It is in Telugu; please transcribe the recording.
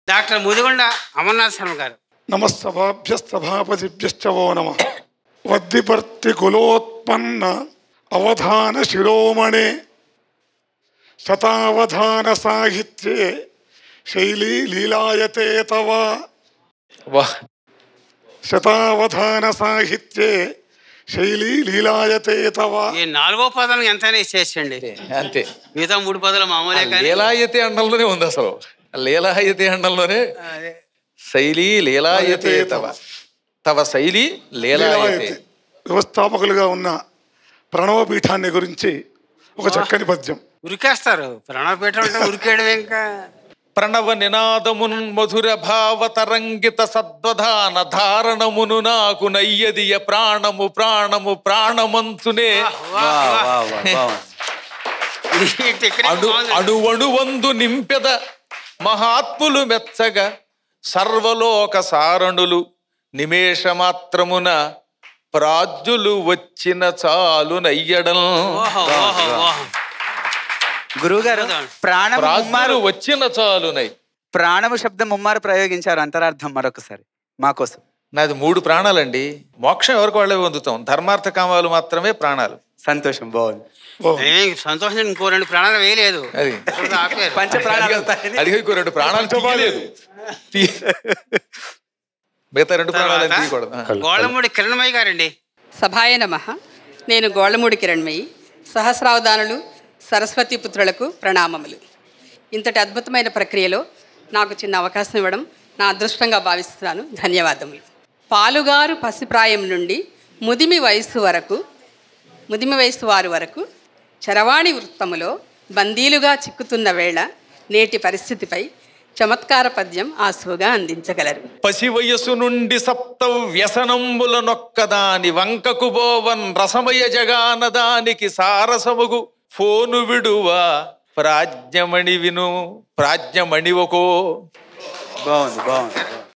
డాక్టర్ ముదిగొండ అమర్నాథ్ శర్మ గారు నమస్తభాభ్యస్తభాపతిభ్యశ్చ వో నమ వద్దిపర్తి కులోత్పన్న అవధాన శిరోమణే శతావధాన సాహిత్యే శైలీ లీలాయతే తవ వా శతావధాన సాహిత్యే శైలీ లీలాయతే తవ ఈ నాలుగో పదానికి ఎంతైనా ఇచ్చేసండి అంతే మిగతా మూడు పదాలు మామూలే కానీ లీలాయతే అండంలోనే ఉంది అసలు లీలాయతే అండంలోనే అదే. శైలి లీలాయతే తవ తవ శైలి లీలాయతే లీలాయతే వ్యవస్థాపకులుగా ఉన్న ప్రణవ పీఠాన్ని గురించి ఒక చక్కని పద్యం ఉరికేస్తారు ప్రాణపేట అంటే ఉరికేయడం ఇంకా ప్రణవ నినాదమున్ మధుర భావ తరంగిత సద్వధాన ధారణమును నాకు నయ్యదియ ప్రాణము ప్రాణము ప్రాణమంతునే ఈ టెక్నిక్ అణు బాగుంది. అణువణువందు నింపెద మహాత్ములు మెచ్చగా సర్వలోక సారణులు నిమేషమాత్రమున ప్రాజ్ఞులు వచ్చిన చాలు నయ్యడం ఓహో ఓహో ఓహో గురువుగారు ప్రాణము ముమ్మారు ప్రాజ్ఞులు వచ్చిన చాలునై ప్రాణము శబ్దం ముమ్మారు ప్రయోగించారు అంతరార్థం మరొకసారి మా కోసం నాది మూడు ప్రాణాలండి మోక్షం ఎవరికి వాళ్ళే పొందుతాం ధర్మార్థ కామాలు మాత్రమే ప్రాణాలు సంతోషం బాగుంది ఓ ఏం సంతోషం ఇంకో రెండు ప్రాణాలు వేయలేదు అది ఇప్పుడు ఆపారు. పంచ ప్రాణాలు అవుతాయని. అది ఇంకో రెండు ప్రాణాలు తీయలేదు తీ- మిగతా రెండు ప్రాణాలు తర్వాత తీయకూడదు ఆ. గోళ్ళమూడి కిరణమయ్య గారండి సభాయ నమ నేను గోళ్ళమూడి కిరణ్మయి సహస్రావధానులు సరస్వతి పుత్రులకు ప్రణామములు ఇంతటి అద్భుతమైన ప్రక్రియలో నాకు చిన్న అవకాశం ఇవ్వడం నా అదృష్టంగా భావిస్తున్నాను ధన్యవాదములు పాలుగారు పసిప్రాయం నుండి ముదిమి వయస్సు వరకు ముదిమి వయస్సు వారి వరకు చరవాణి వృత్తములో బందీలుగా చిక్కుతున్న వేళ నేటి పరిస్థితిపై చమత్కార పద్యం ఆసువుగా అందించగలరు పసి వయస్సు నుండి సప్త వ్యసనంబుల నొక్కదాని వంకకు బోవన్ రసమయ జగానదానికి సారసముగు ఫోను విడువా ప్రాజ్ఞమణి విను ప్రాజ్ఞమణి ఒకో బాగుంది బాగుంది